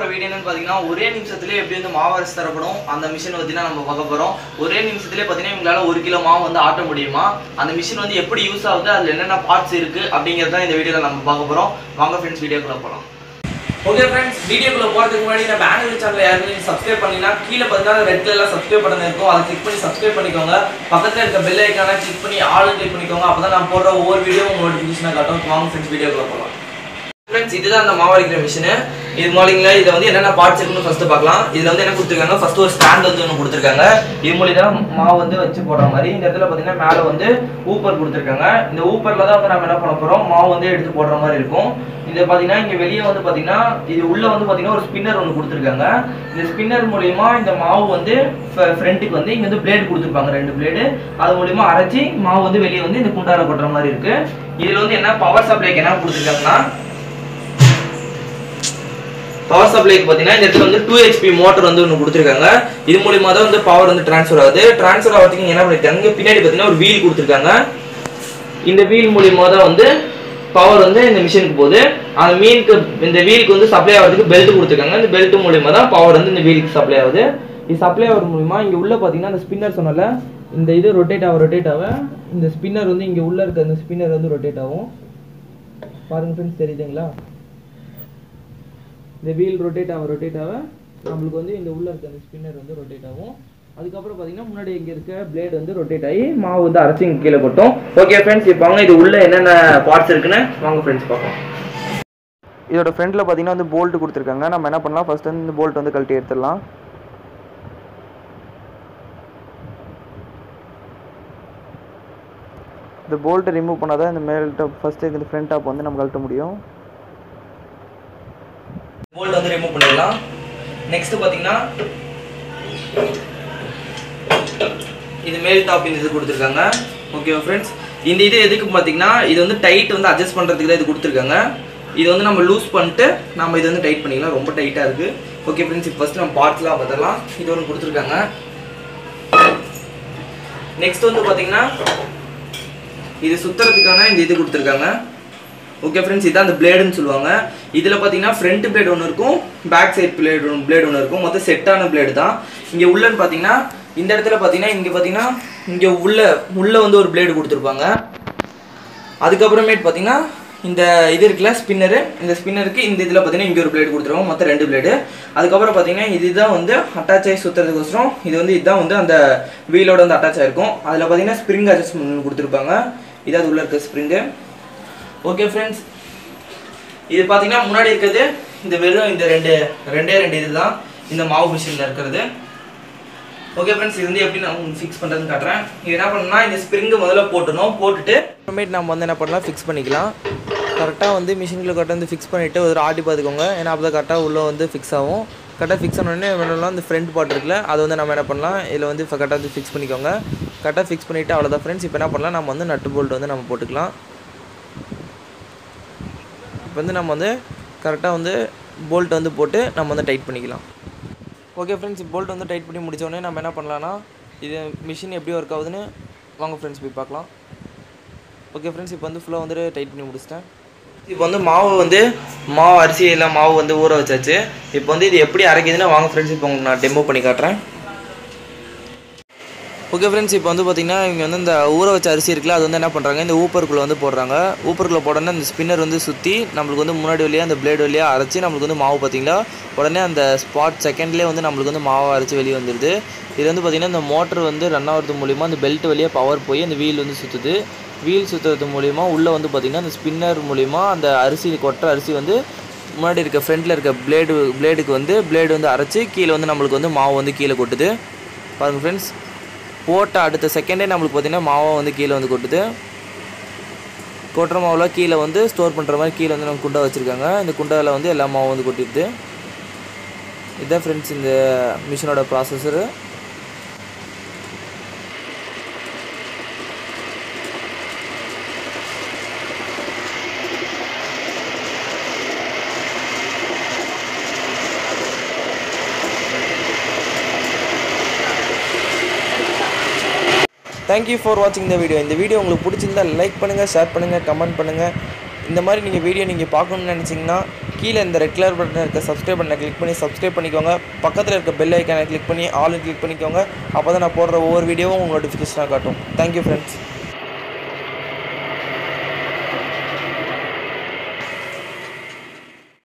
போற வீடியோ என்னன்னு பாத்தீங்கன்னா ஒரே நிமிஷத்துல எப்படி வந்து மாவு அரைச்சு தரப்படும் அந்த மிஷின் பத்தி தான் நம்ம பார்க்க போறோம் ஒரே நிமிஷத்துல பாத்தீங்கன்னா உங்களால ஒரு கிலோ மாவு வந்து ஆட்ட முடியுமா அந்த மிஷின் வந்து எப்படி யூஸ் ஆகுது அதுல என்னென்ன பார்ட்ஸ் இருக்கு அப்படிங்கறத இந்த வீடியோல நம்ம பார்க்க போறோம் வாங்க ஃப்ரெண்ட்ஸ் வீடியோக்குள்ள போலாம் ஓகே ஃப்ரெண்ட்ஸ் வீடியோக்குள்ள போறதுக்கு முன்னாடி நம்ம ஆனுவல் சேனல் யாருமே சப்ஸ்கிரைப் பண்ணீங்கன்னா கீழே பார்த்தீங்கன்னா ரெட் கலர்ல சப்ஸ்கிரைப் பட்டன் இருக்கும் அதை கிளிக் பண்ணி சப்ஸ்கிரைப் பண்ணிக்கோங்க பக்கத்துல இருக்க பெல் ஐக்கான கிளிக் பண்ணி ஆல் கிளிக் பண்ணிக்கோங்க அப்பதான் நான் போடுற ஒவ்வொரு வீடியோ உங்க நோட்டிஃபிகேஷனாக காட்டும் வாங்க ஃப்ரெண்ட்ஸ் வீடியோக்குள்ள போகலாம் ஃப்ரெண்ட்ஸ் இதுதான் அந்த மாவு அரைக்கிற மிஷினு இது மூலியங்களா இதை வந்து என்னென்ன பார்ட்ஸ் இருக்குன்னு ஃபர்ஸ்ட் பார்க்கலாம் இதுல வந்து என்ன கொடுத்துருக்காங்க ஃபர்ஸ்ட் ஒரு ஸ்டாண்ட் வந்து ஒன்று கொடுத்துருக்காங்க இது மூலியம் தான் மாவு வந்து வச்சு போடுற மாதிரி இந்த இடத்துல பார்த்தீங்கன்னா மேலே வந்து ஊப்பர் கொடுத்துருக்காங்க இந்த ஊப்பர்ல தான் வந்து நம்ம என்ன பண்ண போறோம் மாவு வந்து எடுத்து போடுற மாதிரி இருக்கும் இது பார்த்தீங்கன்னா இங்க வெளியே வந்து பார்த்தீங்கன்னா இது உள்ள வந்து பார்த்தீங்கன்னா ஒரு ஸ்பின்னர் ஒன்று கொடுத்துருக்காங்க இந்த ஸ்பின்னர் மூலியமா இந்த மாவு வந்து ஃப்ரண்ட்டுக்கு வந்து இங்க வந்து பிளேடு கொடுத்துருப்பாங்க ரெண்டு பிளேடு அது மூலியமா அரைச்சி மாவு வந்து வெளியே வந்து இந்த குண்டார கொட்டுற மாதிரி இருக்கு இதுல வந்து என்ன பவர் சப்ளைக்கு என்ன கொடுத்துருக்காங்கன்னா பவர் சப்ளைக்கு பார்த்தீங்கன்னா இந்த இடத்துல வந்து டூ ஹெச்பி மோட்டர் வந்து ஒன்று கொடுத்துருக்காங்க இது மூலியமா தான் வந்து பவர் வந்து ட்ரான்ஸ்ஃபர் ஆகுது ட்ரான்ஸ்ஃபர் ஆகிறதுக்கு இங்க என்ன பண்ணிருக்காங்க இங்க பின்னாடி பார்த்தீங்கன்னா ஒரு வீல் கொடுத்துருக்காங்க இந்த வீல் மூலியமா தான் வந்து பவர் வந்து இந்த மிஷினுக்கு போகுது அந்த மீனுக்கு இந்த வீலுக்கு வந்து சப்ளை ஆகிறதுக்கு பெல்ட் கொடுத்துருக்காங்க இந்த பெல்ட் மூலியமா தான் பவர் வந்து இந்த வீலுக்கு சப்ளை ஆகுது இது சப்ளை ஆகிறது மூலியமா இங்க உள்ள பார்த்தீங்கன்னா அந்த ஸ்பின்னர் சொன்னல இந்த இது ரொட்டேட் ஆக ரொட்டேட் ஆக இந்த ஸ்பின்னர் வந்து இங்க உள்ள இருக்க இந்த ஸ்பின்னர் வந்து ரொட்டேட் ஆகும் பாருங்க ஃப்ரெண்ட்ஸ் தெரியுதுங்களா இந்த வீல் ரொட்டேட் ஆக ரொட்டேட் ஆக நம்மளுக்கு வந்து இந்த உள்ள இருக்க அந்த ஸ்பின்னர் வந்து ரொட்டேட் ஆகும் அதுக்கப்புறம் பார்த்தீங்கன்னா முன்னாடி இங்கே இருக்க பிளேட் வந்து ரொட்டேட் ஆகி மாவு வந்து அரைச்சி இங்கே கீழே கொட்டும் ஓகே ஃப்ரெண்ட்ஸ் இப்போ வாங்க இது உள்ள என்னென்ன பார்ட்ஸ் இருக்குன்னு வாங்க ஃப்ரெண்ட்ஸ் பார்ப்போம் இதோட ஃப்ரண்ட்டில் பார்த்தீங்கன்னா வந்து போல்ட் கொடுத்துருக்காங்க நம்ம என்ன பண்ணலாம் ஃபர்ஸ்ட் வந்து இந்த போல்ட் வந்து கழட்டி எடுத்துடலாம் இந்த போல்ட்டை ரிமூவ் பண்ணால் தான் இந்த மேல் டாப் ஃபஸ்ட்டு இந்த ஃப்ரண்ட் டாப் வந்து நம்ம கழட்ட முடியும் போல்ட் வந்து ரிமூவ் பண்ணிடலாம் நெக்ஸ்ட் பார்த்தீங்கன்னா இது மேல் டாப் இந்த இது கொடுத்துருக்காங்க ஓகேவா ஃப்ரெண்ட்ஸ் இந்த இது எதுக்கு பார்த்தீங்கன்னா இது வந்து டைட் வந்து அட்ஜஸ்ட் பண்ணுறதுக்கு தான் இது கொடுத்துருக்காங்க இது வந்து நம்ம லூஸ் பண்ணிட்டு நம்ம இது வந்து டைட் பண்ணிக்கலாம் ரொம்ப டைட்டாக இருக்குது ஓகே ஃப்ரெண்ட்ஸ் இப்போ ஃபஸ்ட்டு நம்ம பார்ட்ஸ்லாம் பார்த்துடலாம் இது ஒன்று கொடுத்துருக்காங்க நெக்ஸ்ட் வந்து பார்த்தீங்கன்னா இது சுத்துறதுக்கான இந்த இது கொடுத்துருக்காங்க ஓகே ஃப்ரெண்ட்ஸ் இதான் அந்த பிளேடுன்னு சொல்லுவாங்க இதில் பார்த்தீங்கன்னா ஃப்ரண்ட் பிளேட் ஒன்று இருக்கும் பேக் சைட் பிளேட் ஒன்று பிளேட் ஒன்று இருக்கும் மொத்தம் செட்டான பிளேடு தான் இங்கே உள்ளன்னு பார்த்தீங்கன்னா இந்த இடத்துல பார்த்தீங்கன்னா இங்கே பார்த்தீங்கன்னா இங்கே உள்ள உள்ள வந்து ஒரு பிளேடு கொடுத்துருப்பாங்க அதுக்கப்புறமேட்டு பார்த்தீங்கன்னா இந்த இது இருக்குல்ல ஸ்பின்னரு இந்த ஸ்பின்னருக்கு இந்த இதில் பார்த்தீங்கன்னா இங்கே ஒரு பிளேடு கொடுத்துருவாங்க மொத்தம் ரெண்டு பிளேடு அதுக்கப்புறம் பார்த்தீங்கன்னா இதுதான் வந்து அட்டாச் ஆகி சுற்றுறதுக்கோசரம் இது வந்து இதுதான் வந்து அந்த வீலோட வந்து அட்டாச் ஆகிருக்கும் அதில் பார்த்தீங்கன்னா ஸ்ப்ரிங் அட்ஜஸ்ட்மெண்ட் கொடுத்துருப்பாங்க இதாவது உள்ள இருக்க ஸ்ப்ரிங்கு ஓகே ஃப்ரெண்ட்ஸ் இது பார்த்தீங்கன்னா முன்னாடி இருக்கிறது இந்த வெறும் இந்த ரெண்டு ரெண்டே ரெண்டு இதுதான் இந்த மாவு மிஷினில் இருக்கிறது ஓகே ஃப்ரெண்ட்ஸ் இது வந்து எப்படி நான் உங்களுக்கு ஃபிக்ஸ் பண்ணுறதுன்னு காட்டுறேன் இது என்ன பண்ணணும்னா இந்த ஸ்ப்ரிங்கு முதல்ல போட்டணும் போட்டுட்டு அப்புறமேட்டு நம்ம வந்து என்ன பண்ணலாம் ஃபிக்ஸ் பண்ணிக்கலாம் கரெக்டாக வந்து மிஷினில் கரெக்டாக வந்து ஃபிக்ஸ் பண்ணிவிட்டு ஒரு ஆட்டி பார்த்துக்கோங்க ஏன்னா அப்போ தான் கரெக்டாக உள்ளே வந்து ஃபிக்ஸ் ஆகும் கரெக்டாக ஃபிக்ஸ் ஆனோடனே வேணும்னா இந்த ஃப்ரண்ட் பார்ட் இருக்குல்ல அதை வந்து நம்ம என்ன பண்ணலாம் இதில் வந்து கரெக்டாக வந்து ஃபிக்ஸ் பண்ணிக்கோங்க கரெக்டாக ஃபிக்ஸ் பண்ணிவிட்டு அவ்வளோதான் ஃப்ரெண்ட்ஸ் இப்போ என்ன பண்ணலாம் நம்ம வந்து நட்டு போல்ட் வந்து நம்ம போட்டுக்கலாம் இப்போ வந்து நம்ம வந்து கரெக்டாக வந்து போல்ட் வந்து போட்டு நம்ம வந்து டைட் பண்ணிக்கலாம் ஓகே ஃப்ரெண்ட்ஸ் போல்ட் வந்து டைட் பண்ணி முடித்தோடனே நம்ம என்ன பண்ணலாம்னா இது மிஷின் எப்படி ஒர்க் ஆகுதுன்னு வாங்க ஃப்ரெண்ட்ஸ் போய் பார்க்கலாம் ஓகே ஃப்ரெண்ட்ஸ் இப்போ வந்து ஃபுல்லாக வந்துட்டு டைட் பண்ணி முடிச்சிட்டேன் இப்போ வந்து மாவு வந்து மாவு அரிசி எல்லாம் மாவு வந்து ஊற வச்சாச்சு இப்போ வந்து இது எப்படி அரைக்குதுன்னு வாங்க ஃப்ரெண்ட்ஸ் இப்போ உங்களுக்கு நான் டெமோ பண்ணி காட்டுறேன் ஓகே ஃப்ரெண்ட்ஸ் இப்போ வந்து பார்த்தீங்கன்னா இவங்க வந்து இந்த ஊற வச்ச அரிசி இருக்குல்ல அது வந்து என்ன பண்ணுறாங்க இந்த ஊப்பருக்குள்ளே வந்து போடுறாங்க ஊப்பருக்குள்ளே போடனே அந்த ஸ்பின்னர் வந்து சுற்றி நம்மளுக்கு வந்து முன்னாடி வழியாக அந்த பிளேடு வழியாக அரைச்சி நம்மளுக்கு வந்து மாவு பார்த்தீங்களா உடனே அந்த ஸ்பாட் செகண்ட்லேயே வந்து நம்மளுக்கு வந்து மாவு அரைச்சி வெளியே வந்துடுது இது வந்து பார்த்திங்கன்னா இந்த மோட்டர் வந்து ரன் ஆகிறது மூலிமா அந்த பெல்ட் வழியாக பவர் போய் அந்த வீல் வந்து சுற்றுது வீல் சுற்றுறது மூலிமா உள்ளே வந்து பார்த்திங்கன்னா அந்த ஸ்பின்னர் மூலிமா அந்த அரிசி கொட்டுற அரிசி வந்து முன்னாடி இருக்க ஃப்ரண்ட்டில் இருக்க பிளேடு பிளேடுக்கு வந்து பிளேடு வந்து அரைச்சி கீழே வந்து நம்மளுக்கு வந்து மாவு வந்து கீழே கொட்டுது பாருங்கள் ஃப்ரெண்ட்ஸ் போட்ட அடுத்த செகண்டே நம்மளுக்கு பார்த்தீங்கன்னா மாவை வந்து கீழே வந்து கொட்டுது கொட்டுற மாவில் கீழே வந்து ஸ்டோர் பண்ணுற மாதிரி கீழே வந்து நம்ம குண்டா வச்சுருக்காங்க இந்த குண்டாவில் வந்து எல்லா மாவும் வந்து கொட்டிடுது இதுதான் ஃப்ரெண்ட்ஸ் இந்த மிஷினோட ப்ராசஸரு தேங்க்யூ ஃபார் வாட்சிங் இந்த வீடியோ இந்த வீடியோ உங்களுக்கு பிடிச்சிருந்தா லைக் பண்ணுங்கள் ஷேர் பண்ணுங்கள் கமெண்ட் பண்ணுங்கள் இந்த மாதிரி நீங்கள் வீடியோ நீங்கள் பார்க்கணுன்னு நினச்சிங்கன்னா கீழே இந்த ரெட் கலர் பட்டன் இருக்க சப்ஸ்கிரைப் பண்ண கிளிக் பண்ணி சப்ஸ்கிரைப் பண்ணிக்கோங்க பக்கத்தில் இருக்க பெல் ஐக்கானை கிளிக் பண்ணி ஆல் கிளிக் பண்ணிக்கோங்க அப்போ தான் நான் போடுற ஒவ்வொரு வீடியோவும் உங்களுக்கு நோட்டிஃபிகேஷனாக காட்டும் தேங்க்யூ ஃப்ரெண்ட்ஸ்